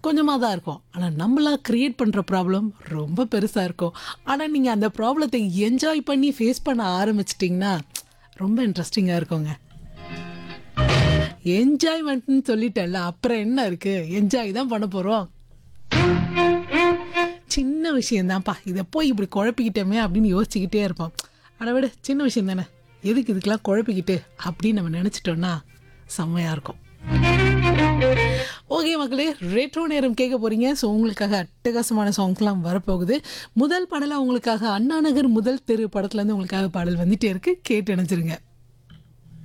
கொஞ்சமாக தான் இருக்கும் ஆனால் நம்மளா கிரியேட் பண்ணுற ப்ராப்ளம் ரொம்ப பெருசாக இருக்கும் ஆனால் நீங்கள் அந்த ப்ராப்ளத்தை என்ஜாய் பண்ணி ஃபேஸ் பண்ண ஆரம்பிச்சிட்டிங்கன்னா ரொம்ப இன்ட்ரெஸ்டிங்காக இருக்குங்க என்ஜாய்மெண்ட்னு சொல்லிட்டேன்ல அப்புறம் என்ன இருக்குது என்ஜாய் தான் பண்ண போகிறோம் சின்ன விஷயம்தான்ப்பா இதை போய் இப்படி குழப்பிக்கிட்டோமே அப்படின்னு யோசிச்சுக்கிட்டே இருப்போம் அதை விட சின்ன விஷயம் தானே எதுக்கு இதுக்கெல்லாம் குழப்பிக்கிட்டு அப்படின்னு நம்ம நினச்சிட்டோன்னா செம்மையாக இருக்கும் ஓகே மக்களே ரெட்ரோ நேரம் கேட்க போறீங்க ஸோ உங்களுக்காக அட்டகாசமான சாங்ஸ்லாம் வரப்போகுது முதல் பாடலாக உங்களுக்காக அண்ணா நகர் முதல் தெரு படத்துலேருந்து உங்களுக்காக பாடல் வந்துட்டே இருக்கு கேட்டு நினைச்சிருங்க